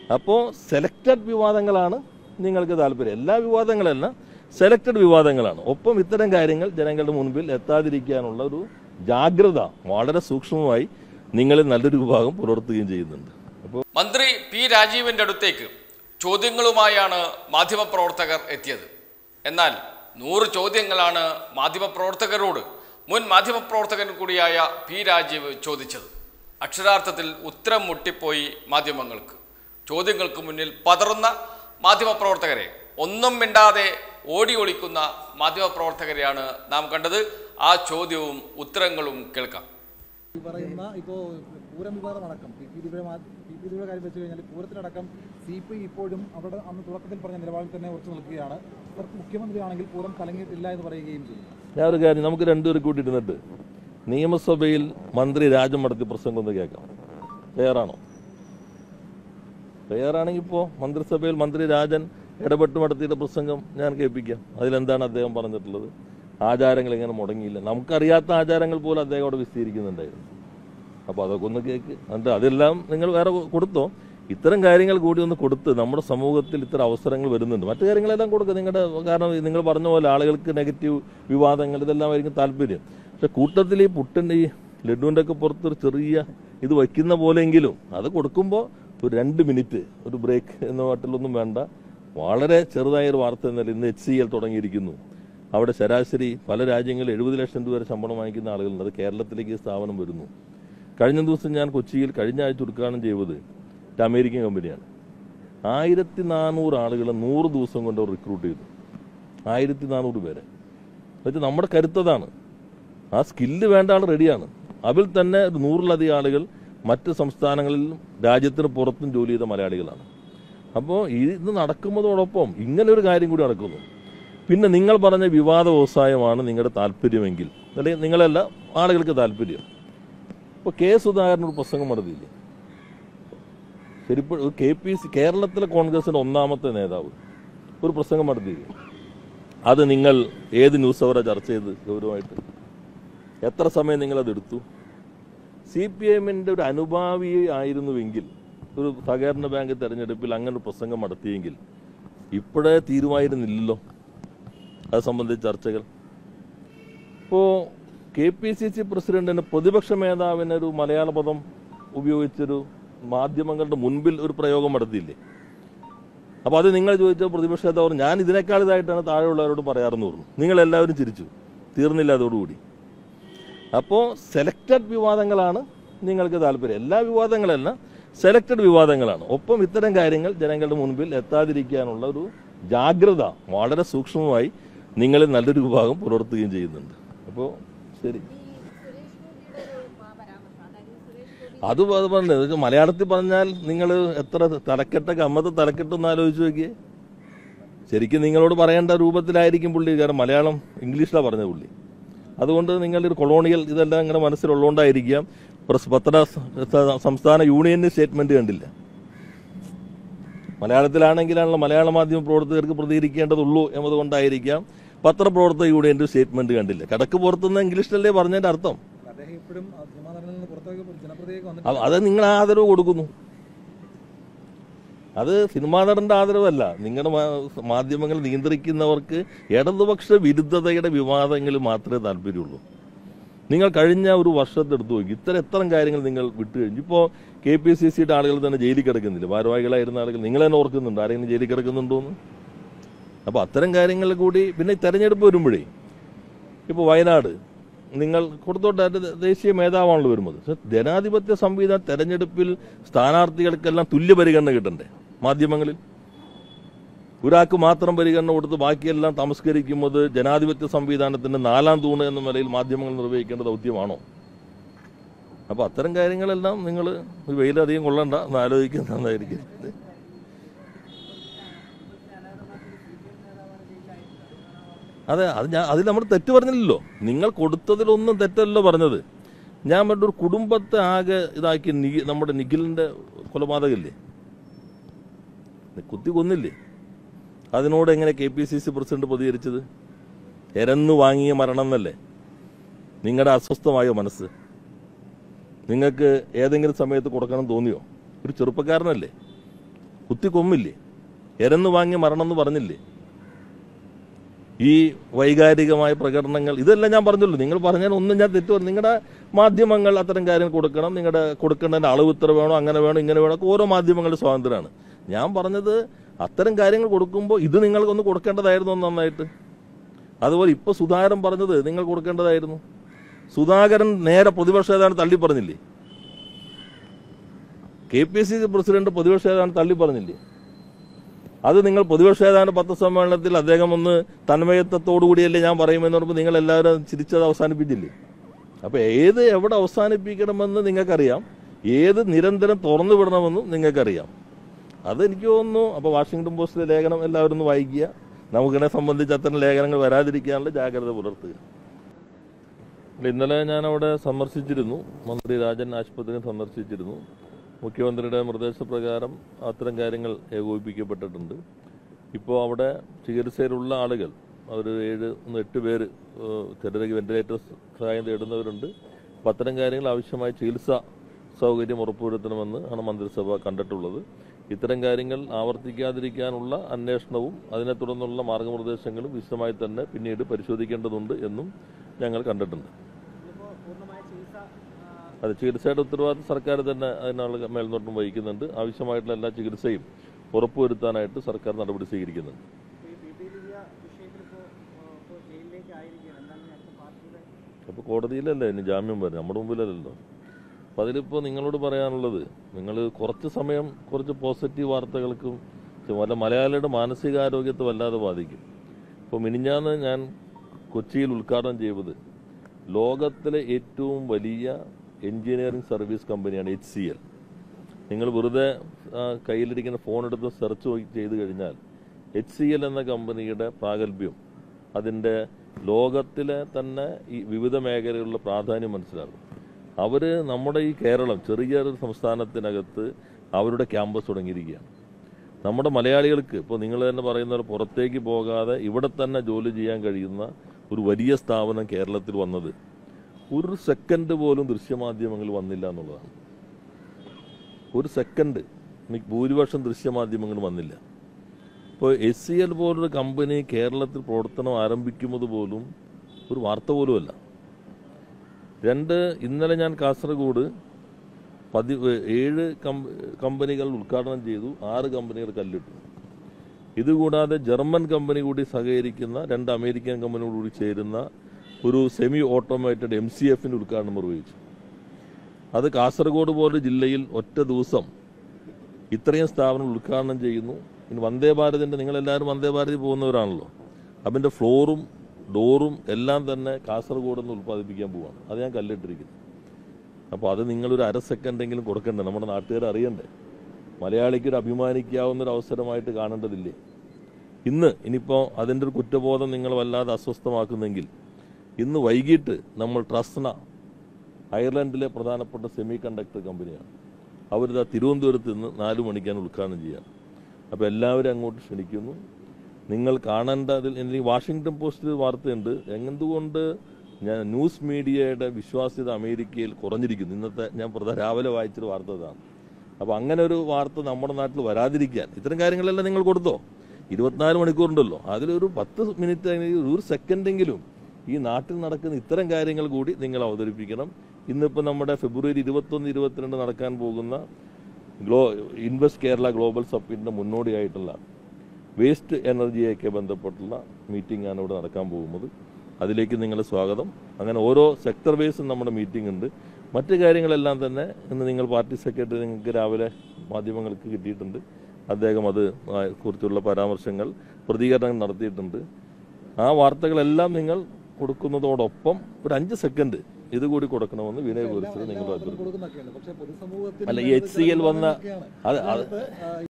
അപ്പോൾ സെലക്റ്റഡ് വിവാദങ്ങളാണ് നിങ്ങൾക്ക് താല്പര്യം എല്ലാ വിവാദങ്ങളല്ല സെലക്റ്റഡ് വിവാദങ്ങളാണ് ഒപ്പം ഇത്തരം കാര്യങ്ങൾ ജനങ്ങളുടെ മുൻപിൽ എത്താതിരിക്കാനുള്ള ഒരു ജാഗ്രത വളരെ സൂക്ഷ്മമായി നിങ്ങളിൽ നല്ലൊരു വിഭാഗം പുലർത്തുകയും ചെയ്യുന്നുണ്ട് അപ്പോൾ മന്ത്രി പി രാജീവിന്റെ അടുത്തേക്ക് ചോദ്യങ്ങളുമായാണ് മാധ്യമപ്രവർത്തകർ എത്തിയത് എന്നാൽ നൂറ് ചോദ്യങ്ങളാണ് മാധ്യമപ്രവർത്തകരോട് മുൻ മാധ്യമപ്രവർത്തകൻ കൂടിയായ പി രാജീവ് ചോദിച്ചത് അക്ഷരാർത്ഥത്തിൽ ഉത്തരം മുട്ടിപ്പോയി മാധ്യമങ്ങൾക്ക് ചോദ്യങ്ങൾക്ക് മുന്നിൽ പതറുന്ന മാധ്യമപ്രവർത്തകരെ ഒന്നും മിണ്ടാതെ ഓടി ഒളിക്കുന്ന മാധ്യമപ്രവർത്തകരെയാണ് നാം കണ്ടത് ആ ചോദ്യവും ഉത്തരങ്ങളും കേൾക്കാം ഈ പറയുന്ന ഇപ്പോൾ പൂരം വിവാദമടക്കം പി പി ദിയുടെ പി പി ദിയുടെ കാര്യം വെച്ച് കഴിഞ്ഞാൽ പൂരത്തിനടക്കം സി പി ഇപ്പോഴും അവിടെ അന്ന് തുടക്കത്തിൽ പറഞ്ഞ നിലപാടിൽ തന്നെ ഉറച്ചു നിൽക്കുകയാണ് ഇവർ മുഖ്യമന്ത്രിയാണെങ്കിൽ പൂരം കലങ്ങിയിട്ടില്ല എന്ന് പറയുകയും ചെയ്യും ഞാൻ ഒരു കാര്യം നമുക്ക് രണ്ടുപേരും കൂടി ഇരുന്നിട്ട് നിയമസഭയിൽ മന്ത്രി രാജം നടത്തി പ്രസംഗം ഒന്ന് കേൾക്കാം തയ്യാറാണോ തയ്യാറാണെങ്കിൽ ഇപ്പോൾ മന്ത്രിസഭയിൽ മന്ത്രി രാജൻ ഇടപെട്ട് നടത്തിയിട്ട് പ്രസംഗം ഞാൻ കേൾപ്പിക്കാം അതിലെന്താണ് അദ്ദേഹം പറഞ്ഞിട്ടുള്ളത് ആചാരങ്ങൾ ഇങ്ങനെ മുടങ്ങിയില്ല നമുക്കറിയാത്ത ആചാരങ്ങൾ പോലും അദ്ദേഹം അവിടെ വിസ്തീരിക്കുന്നുണ്ടായിരുന്നു അപ്പോൾ അതൊക്കെ ഒന്ന് കേൾക്ക് എന്നിട്ട് അതെല്ലാം നിങ്ങൾ വേറെ കൊടുത്തോ ഇത്തരം കാര്യങ്ങൾ കൂടി ഒന്ന് കൊടുത്ത് നമ്മുടെ സമൂഹത്തിൽ ഇത്തരം അവസരങ്ങൾ വരുന്നുണ്ട് മറ്റു കാര്യങ്ങളെല്ലാം കൊടുക്കുക നിങ്ങളുടെ കാരണം നിങ്ങൾ പറഞ്ഞ പോലെ ആളുകൾക്ക് നെഗറ്റീവ് വിവാദങ്ങൾ ഇതെല്ലാം ആയിരിക്കും താല്പര്യം പക്ഷെ കൂട്ടത്തിൽ ഈ പുട്ടിൻ്റെ ഈ ലഡുവിൻ്റെ ഒക്കെ പുറത്തൊരു ചെറിയ ഇത് വയ്ക്കുന്ന പോലെയെങ്കിലും അത് കൊടുക്കുമ്പോൾ ഒരു രണ്ട് മിനിറ്റ് ഒരു ബ്രേക്ക് എന്ന പാട്ടിലൊന്നും വേണ്ട വളരെ ചെറുതായ ഒരു വാർത്ത എന്നാൽ ഇന്ന് എച്ച് സി എൽ തുടങ്ങിയിരിക്കുന്നു അവിടെ ശരാശരി പല രാജ്യങ്ങളിൽ എഴുപത് ലക്ഷം രൂപ വരെ ശമ്പളം വാങ്ങിക്കുന്ന ആളുകളുണ്ട് അത് കേരളത്തിലേക്ക് ഈ സ്ഥാപനം വരുന്നു കഴിഞ്ഞ ദിവസം ഞാൻ കൊച്ചിയിൽ കഴിഞ്ഞ ആഴ്ച ഉദ്ഘാടനം ചെയ്തത് ഒരു അമേരിക്കൻ കമ്പനിയാണ് ആയിരത്തി നാനൂറ് ആളുകളെ നൂറ് ദിവസം കൊണ്ട് അവർ റിക്രൂട്ട് ചെയ്തു ആയിരത്തി നാനൂറ് പേരെ എന്നുവെച്ചാൽ നമ്മുടെ കരുത്തതാണ് ആ സ്കില്ല് വേണ്ട ആൾ റെഡിയാണ് അതിൽ തന്നെ ഒരു നൂറിലധികം ആളുകൾ മറ്റ് സംസ്ഥാനങ്ങളിലും രാജ്യത്തിന് പുറത്തും ജോലി ചെയ്ത മലയാളികളാണ് അപ്പോൾ ഇത് നടക്കുന്നതോടൊപ്പം ഇങ്ങനെ ഒരു കാര്യം കൂടി നടക്കുന്നു പിന്നെ നിങ്ങൾ പറഞ്ഞ വിവാദ വ്യവസായമാണ് നിങ്ങളുടെ താല്പര്യമെങ്കിൽ അല്ലെങ്കിൽ നിങ്ങളല്ല ആളുകൾക്ക് താല്പര്യം ഇപ്പോൾ കെ സുധാകരൻ ഒരു പ്രസംഗം നടത്തിയില്ലേ ശരിപ്പോൾ കെ പി സി കേരളത്തിലെ കോൺഗ്രസിന്റെ ഒന്നാമത്തെ നേതാവ് ഒരു പ്രസംഗം നടത്തിയില്ലേ അത് നിങ്ങൾ ഏത് ന്യൂസ് അവരെ ചർച്ച ചെയ്ത് ഗൗരവമായിട്ട് എത്ര സമയം നിങ്ങൾ അത് എടുത്തു സി പി എമ്മിൻ്റെ ഒരു അനുഭാവി ആയിരുന്നുവെങ്കിൽ ഒരു സഹകരണ ബാങ്ക് തെരഞ്ഞെടുപ്പിൽ അങ്ങനെ ഒരു പ്രസംഗം നടത്തിയെങ്കിൽ ഇപ്പോഴേ തീരുമായിരുന്നില്ലല്ലോ അത് സംബന്ധിച്ച ചർച്ചകൾ ഇപ്പോൾ കെ പി സി സി പ്രസിഡന്റിന് പ്രതിപക്ഷ മേധാവിന് ഒരു മലയാള പദം ഉപയോഗിച്ചൊരു മാധ്യമങ്ങളുടെ മുൻപിൽ ഒരു പ്രയോഗം നടത്തിയില്ലേ അപ്പോൾ അത് നിങ്ങൾ ചോദിച്ച പ്രതിപക്ഷ നേതാവ് പറഞ്ഞു, ഞാൻ ഇതിനേക്കാൾ ഇതായിട്ടാണ് താഴെയുള്ളവരോട് പറയാറെന്ന് പറഞ്ഞു നിങ്ങൾ എല്ലാവരും ചിരിച്ചു തീർന്നില്ല അതോടുകൂടി അപ്പോൾ സെലക്റ്റഡ് വിവാദങ്ങളാണ് നിങ്ങൾക്ക് താല്പര്യം എല്ലാ വിവാദങ്ങളല്ല സെലക്റ്റഡ് വിവാദങ്ങളാണ് ഒപ്പം ഇത്തരം കാര്യങ്ങൾ ജനങ്ങളുടെ മുൻപിൽ എത്താതിരിക്കാനുള്ള ഒരു ജാഗ്രത വളരെ സൂക്ഷ്മമായി നിങ്ങളിൽ നല്ലൊരു വിഭാഗം പുലർത്തുകയും ചെയ്യുന്നുണ്ട് അപ്പോൾ ശരി അത് പ- പറഞ്ഞത് ഇത് മലയാളത്തിൽ പറഞ്ഞാൽ നിങ്ങൾ എത്ര തലക്കെട്ട കമ്മത്തെ തലക്കെട്ടൊന്ന് ആലോചിച്ച് നോക്കിയേ ശരിക്കും നിങ്ങളോട് പറയേണ്ട രൂപത്തിലായിരിക്കും പുള്ളി കാരണം മലയാളം ഇംഗ്ലീഷിലാണ് പറഞ്ഞത് പുള്ളി അതുകൊണ്ട് നിങ്ങളൊരു കൊളോണിയൽ ഇതെല്ലാം നിങ്ങളുടെ മനസ്സിലുള്ളതുകൊണ്ടായിരിക്കാം പ്രസ് പത്ര സ- സംസ്ഥാന യൂണിയന് സ്റ്റേറ്റ്മെന്റ് കണ്ടില്ല മലയാളത്തിലാണെങ്കിലാണല്ലോ മലയാള മാധ്യമ പ്രവർത്തകർക്ക് പ്രതികരിക്കേണ്ടതുള്ളൂ എന്നതുകൊണ്ടായിരിക്കാം പത്രപ്രവർത്തക യൂണിയന്റെ സ്റ്റേറ്റ്മെന്റ് കണ്ടില്ല കടക്ക് പുറത്തുനിന്ന് ഇംഗ്ലീഷിലല്ലേ പറഞ്ഞതിന്റെ അർത്ഥം അദ്ദേഹം ഇപ്പോഴും ആ സിനിമാ നടനിൽ നിന്ന് പുറത്തേക്ക് ജനപ്രതിയൊക്കെ വന്നിട്ട് അത് അത് നിങ്ങൾ ആദരവ് കൊടുക്കുന്നു അത് സിനിമാ നടന്റെ ആദരവല്ല നിങ്ങളുടെ മാ- മാധ്യമങ്ങൾ നിയന്ത്രിക്കുന്നവർക്ക് ഇടതുപക്ഷ വിരുദ്ധതയുടെ വിവാദങ്ങൾ മാത്രമേ താല്പര്യമുള്ളൂ നിങ്ങൾ കഴിഞ്ഞ ഒരു വർഷത്തെ എടുത്തു നോക്കി ഇത്തരം എത്തരം കാര്യങ്ങൾ നിങ്ങൾ വിട്ടു കഴിഞ്ഞു ഇപ്പോൾ കെ പി സി സിയുടെ ആളുകൾ തന്നെ ജയിലിൽ കിടക്കുന്നില്ല ഭാരവാഹികളായിരുന്ന ആളുകൾ നിങ്ങൾ തന്നെ ഓർക്കുന്നുണ്ട് ആരെങ്കിലും ജയിലിൽ കിടക്കുന്നുണ്ടോന്ന് അപ്പോൾ അത്തരം കാര്യങ്ങൾ കൂടി പിന്നെ ഈ തെരഞ്ഞെടുപ്പ് വരുമ്പോഴേ ഇപ്പോൾ വയനാട് നിങ്ങൾ കൊടുത്തോട്ടെ അതിന്റെ ദേശീയ മേധാവാണല്ലോ വരുന്നത് പക്ഷെ ജനാധിപത്യ സംവിധാന തെരഞ്ഞെടുപ്പിൽ സ്ഥാനാർത്ഥികൾക്കെല്ലാം തുല്യ പരിഗണന കിട്ടണ്ടേ മാധ്യമങ്ങളിൽ ഒരാൾക്ക് മാത്രം പരിഗണന കൊടുത്ത് ബാക്കിയെല്ലാം തമസ്കരിക്കുന്നത് ജനാധിപത്യ സംവിധാനത്തിന്റെ നാലാം തൂണ് എന്ന നിലയിൽ മാധ്യമങ്ങൾ നിർവഹിക്കേണ്ട ദൗത്യമാണോ അപ്പൊ അത്തരം കാര്യങ്ങളെല്ലാം നിങ്ങൾ വെയിലധികം കൊള്ളണ്ട എന്ന് ആലോചിക്കുന്നത് നന്നായിരിക്കും അതെ അത് ഞാൻ അതിൽ നമ്മൾ തെറ്റ് പറഞ്ഞില്ലല്ലോ നിങ്ങൾ കൊടുത്തതിലൊന്നും തെറ്റല്ലോ പറഞ്ഞത് ഞാൻ പറഞ്ഞ ഒരു കുടുംബത്തെ ആകെ ഇതാക്കി നി- നമ്മുടെ നിഖിലിന്റെ കൊലപാതകല്ലേ കുത്തി കൊന്നില്ലേ അതിനോട് എങ്ങനെ K P C C president പ്രതികരിച്ചത് എരന്നു വാങ്ങിയ മരണം എന്നല്ലേ നിങ്ങളുടെ അസ്വസ്ഥമായ മനസ്സ് നിങ്ങൾക്ക് ഏതെങ്കിലും സമയത്ത് കൊടുക്കണം തോന്നിയോ ഒരു ചെറുപ്പക്കാരനല്ലേ കുത്തി കൊമ്മില്ലേ എരന്ന് വാങ്ങി മരണം എന്ന് പറഞ്ഞില്ലേ ഈ വൈകാരികമായ പ്രകടനങ്ങൾ ഇതെല്ലാം ഞാൻ പറഞ്ഞല്ലോ നിങ്ങൾ പറഞ്ഞാൽ ഒന്നും ഞാൻ തെറ്റു നിങ്ങളുടെ മാധ്യമങ്ങൾ അത്തരം കാര്യങ്ങൾ കൊടുക്കണം നിങ്ങളുടെ കൊടുക്കേണ്ടതിന്റെ അളവ് ഇത്ര വേണോ അങ്ങനെ വേണോ ഇങ്ങനെ വേണോ ഒക്കെ ഓരോ മാധ്യമങ്ങളുടെ സ്വാതന്ത്ര്യമാണ് ഞാൻ പറഞ്ഞത് അത്തരം കാര്യങ്ങൾ കൊടുക്കുമ്പോൾ ഇത് നിങ്ങൾക്കൊന്ന് കൊടുക്കേണ്ടതായിരുന്നു ഒന്ന് നന്നായിട്ട് അതുപോലെ ഇപ്പൊ സുധാകരൻ പറഞ്ഞത് നിങ്ങൾ കൊടുക്കേണ്ടതായിരുന്നു സുധാകരൻ നേരെ പ്രതിപക്ഷ നേതാവിനെ തള്ളി പറഞ്ഞില്ലേ K P C C president പ്രതിപക്ഷ നേതാവിനെ തള്ളി പറഞ്ഞില്ലേ അത് നിങ്ങൾ പ്രതിപക്ഷ നേതാവിന്റെ പത്രസമ്മേളനത്തിൽ അദ്ദേഹം ഒന്ന് തന്മയത്വത്തോടുകൂടിയല്ലേ ഞാൻ പറയുമെന്ന് പറയുമ്പോൾ നിങ്ങൾ എല്ലാവരും ചിരിച്ചത് അവസാനിപ്പിച്ചില്ലേ അപ്പൊ ഏത് എവിടെ അവസാനിപ്പിക്കണമെന്ന് നിങ്ങൾക്കറിയാം ഏത് നിരന്തരം തുറന്നു വിടണമെന്നും നിങ്ങൾക്കറിയാം അത് എനിക്ക് തോന്നുന്നു അപ്പൊ വാഷിംഗ്ടൺ പോസ്റ്റിലെ ലേഖനം എല്ലാവരും ഒന്ന് വായിക്കുക നമുക്കിനെ സംബന്ധിച്ച് അത്തരം ലേഖനങ്ങൾ വരാതിരിക്കാനുള്ള ജാഗ്രത പുലർത്തുക അല്ല, ഇന്നലെ ഞാൻ അവിടെ സന്ദർശിച്ചിരുന്നു മന്ത്രി രാജൻ ആശുപത്രി സന്ദർശിച്ചിരുന്നു മുഖ്യമന്ത്രിയുടെ നിർദ്ദേശപ്രകാരം അത്തരം കാര്യങ്ങൾ ഏകോപിപ്പിക്കപ്പെട്ടിട്ടുണ്ട് ഇപ്പോൾ അവിടെ ചികിത്സയിലുള്ള ആളുകൾ അവർ ഏഴ് ഒന്ന് എട്ട് പേര് ചിലർക്ക് വെന്റിലേറ്റർ സഹായം തേടുന്നവരുണ്ട് അപ്പം അത്തരം കാര്യങ്ങൾ ആവശ്യമായ ചികിത്സ സൗകര്യം ഉറപ്പുവരുത്തണമെന്ന് ആണ് മന്ത്രിസഭ കണ്ടിട്ടുള്ളത് ഇത്തരം കാര്യങ്ങൾ ആവർത്തിക്കാതിരിക്കാനുള്ള അന്വേഷണവും അതിനെ തുടർന്നുള്ള മാർഗനിർദ്ദേശങ്ങളും വിശദമായി തന്നെ പിന്നീട് പരിശോധിക്കേണ്ടതുണ്ട് എന്നും ഞങ്ങൾ കണ്ടിട്ടുണ്ട് അത് ചികിത്സയുടെ ഉത്തരവാദിത്വം സർക്കാർ തന്നെ അതിനുള്ള മേൽനോട്ടം വഹിക്കുന്നുണ്ട് ആവശ്യമായിട്ടുള്ള എല്ലാ ചികിത്സയും ഉറപ്പുവരുത്താനായിട്ട് സർക്കാർ നടപടി സ്വീകരിക്കുന്നുണ്ട് അപ്പോൾ കോടതിയിലല്ലേ ഇനി ജാമ്യം വരും നമ്മുടെ മുമ്പിലല്ലല്ലോ അപ്പം അതിലിപ്പോൾ നിങ്ങളോട് പറയാനുള്ളത് നിങ്ങൾ കുറച്ച് സമയം കുറച്ച് പോസിറ്റീവ് വാർത്തകൾക്കും വല്ല മലയാളിയുടെ മാനസികാരോഗ്യത്തെ വല്ലാതെ ബാധിക്കും ഇപ്പോൾ മിനിഞ്ഞാന്ന് ഞാൻ കൊച്ചിയിൽ ഉദ്ഘാടനം ചെയ്തത് ലോകത്തിലെ ഏറ്റവും വലിയ എഞ്ചിനീയറിംഗ് സർവീസ് കമ്പനിയാണ് എച്ച് സി എൽ നിങ്ങൾ വെറുതെ ആ, കയ്യിലിരിക്കുന്ന ഫോൺ എടുത്ത് സെർച്ച് ചെയ്ത് കഴിഞ്ഞാൽ എച്ച് സി എൽ എന്ന കമ്പനിയുടെ പ്രാഗൽഭ്യം അതിൻ്റെ ലോകത്തിലെ തന്നെ ഈ വിവിധ മേഖലകളിലുള്ള പ്രാധാന്യം മനസ്സിലാകും അവർ നമ്മുടെ ഈ കേരളം ചെറിയൊരു സംസ്ഥാനത്തിനകത്ത് അവരുടെ ക്യാമ്പസ് തുടങ്ങിയിരിക്കുകയാണ് നമ്മുടെ മലയാളികൾക്ക് ഇപ്പോൾ നിങ്ങൾ തന്നെ പറയുന്ന പോലെ പുറത്തേക്ക് പോകാതെ ഇവിടെ തന്നെ ജോലി ചെയ്യാൻ കഴിയുന്ന ഒരു വലിയ സ്ഥാപനം കേരളത്തിൽ വന്നത് ഒരു സെക്കൻഡ് പോലും ദൃശ്യമാധ്യമങ്ങൾ വന്നില്ല എന്നുള്ളതാണ് ഒരു സെക്കൻഡ് മിക്ക- ഭൂരിപക്ഷം ദൃശ്യമാധ്യമങ്ങൾ വന്നില്ല ഇപ്പോൾ എസ് സി എൽ പോലൊരു കമ്പനി കേരളത്തിൽ പ്രവർത്തനം ആരംഭിക്കുന്നത് പോലും ഒരു വാർത്ത പോലുമല്ല രണ്ട് ഇന്നലെ ഞാൻ കാസർഗോഡ് പതി ഏഴ് കമ്പ- കമ്പനികൾ ഉദ്ഘാടനം ചെയ്തു ആറ് കമ്പനികൾ കല്ലിട്ടു ഇതുകൂടാതെ ജർമ്മൻ കമ്പനി കൂടി സഹകരിക്കുന്ന രണ്ട് അമേരിക്കൻ കമ്പനികൾ കൂടി ചേരുന്ന ഒരു സെമി ഓട്ടോമേറ്റഡ് എം സി എഫിന്റെ ഉദ്ഘാടനം നിർവഹിച്ചു അത് കാസർഗോഡ് പോലെ ജില്ലയിൽ ഒറ്റ ദിവസം ഇത്രയും സ്ഥാപനം ഉദ്ഘാടനം ചെയ്യുന്നു ഇനി വന്ദേ ഭാരതിന്റെ നിങ്ങളെല്ലാവരും വന്ദേ ഭാരതി പോകുന്നവരാണല്ലോ അതിന്റെ ഫ്ലോറും ഡോറും എല്ലാം തന്നെ കാസർഗോഡ് നിന്ന് ഉൽപ്പാദിപ്പിക്കാൻ പോവാണ് അത് ഞാൻ കല്ലിട്ടിരിക്കുന്നു അപ്പോൾ അത് നിങ്ങളൊരു അര സെക്കൻഡെങ്കിലും കൊടുക്കണ്ടേ നമ്മുടെ നാട്ടുകാർ അറിയണ്ടേ മലയാളിക്ക് ഒരു അഭിമാനിക്കാവുന്ന ഒരു അവസരമായിട്ട് കാണേണ്ടതില്ലേ ഇന്ന് ഇനിയിപ്പോൾ അതിൻ്റെ ഒരു കുറ്റബോധം നിങ്ങൾ വല്ലാതെ അസ്വസ്ഥമാക്കുന്നെങ്കിൽ ഇന്ന് വൈകിട്ട് നമ്മൾ ട്രസ്ന അയർലൻഡിലെ പ്രധാനപ്പെട്ട സെമി കണ്ടക്ടർ കമ്പനിയാണ് അവരിതാ തിരുവനന്തപുരത്ത് നിന്ന് നാല് മണിക്കാണ് ഉദ്ഘാടനം ചെയ്യുക അപ്പോൾ എല്ലാവരും അങ്ങോട്ട് ക്ഷണിക്കുന്നു നിങ്ങൾ കാണേണ്ട അതിൽ എനിക്ക് വാഷിങ്ടൺ പോസ്റ്റിൽ വാർത്തയുണ്ട് എന്തുകൊണ്ട് ഞാൻ ന്യൂസ് മീഡിയയുടെ വിശ്വാസ്യത അമേരിക്കയിൽ കുറഞ്ഞിരിക്കുന്നു ഇന്നത്തെ ഞാൻ പ്രധാന രാവിലെ വായിച്ചൊരു വാർത്ത ഇതാണ് അപ്പോൾ അങ്ങനെ ഒരു വാർത്ത നമ്മുടെ നാട്ടിൽ വരാതിരിക്കാൻ ഇത്തരം കാര്യങ്ങളെല്ലാം നിങ്ങൾ കൊടുത്തോ ഇരുപത്തിനാല് മണിക്കൂറുണ്ടല്ലോ അതിലൊരു പത്ത് മിനിറ്റ് അല്ലെങ്കിൽ ഒരു സെക്കൻഡെങ്കിലും ഈ നാട്ടിൽ നടക്കുന്ന ഇത്തരം കാര്യങ്ങൾ കൂടി നിങ്ങൾ അവതരിപ്പിക്കണം ഇന്നിപ്പോൾ നമ്മുടെ ഫെബ്രുവരി ഇരുപത്തൊന്ന് ഇരുപത്തിരണ്ട് നടക്കാൻ പോകുന്ന ഗ്ലോ ഇൻവെസ്റ്റ് കേരള ഗ്ലോബൽ സബ്മിറ്റിന്റെ മുന്നോടിയായിട്ടുള്ള വേസ്റ്റ് എനർജിയൊക്കെ ബന്ധപ്പെട്ടുള്ള മീറ്റിംഗ് ആണ് ഇവിടെ നടക്കാൻ പോകുന്നത് അതിലേക്ക് നിങ്ങൾ സ്വാഗതം അങ്ങനെ ഓരോ സെക്ടർ വൈസും നമ്മുടെ മീറ്റിംഗ് ഉണ്ട് മറ്റു കാര്യങ്ങളെല്ലാം തന്നെ ഇന്ന് നിങ്ങൾ പാർട്ടി സെക്രട്ടറി നിങ്ങൾക്ക് രാവിലെ മാധ്യമങ്ങൾക്ക് കിട്ടിയിട്ടുണ്ട് അദ്ദേഹം അത് ആ കുറിച്ചുള്ള പരാമർശങ്ങൾ പ്രതികരണങ്ങൾ നടത്തിയിട്ടുണ്ട് ആ വാർത്തകളെല്ലാം നിങ്ങൾ കൊടുക്കുന്നതോടൊപ്പം ഒരു അഞ്ച് സെക്കൻഡ് ഇതുകൂടി കൊടുക്കണമെന്ന് വിനയപൂരിച്ചത് നിങ്ങൾ കൊടുക്കുന്നൊക്കെയാണ് പക്ഷേ പൊതുസമൂഹത്തിൽ അല്ല, ഈ HCL വന്ന- അത് അത് ആ,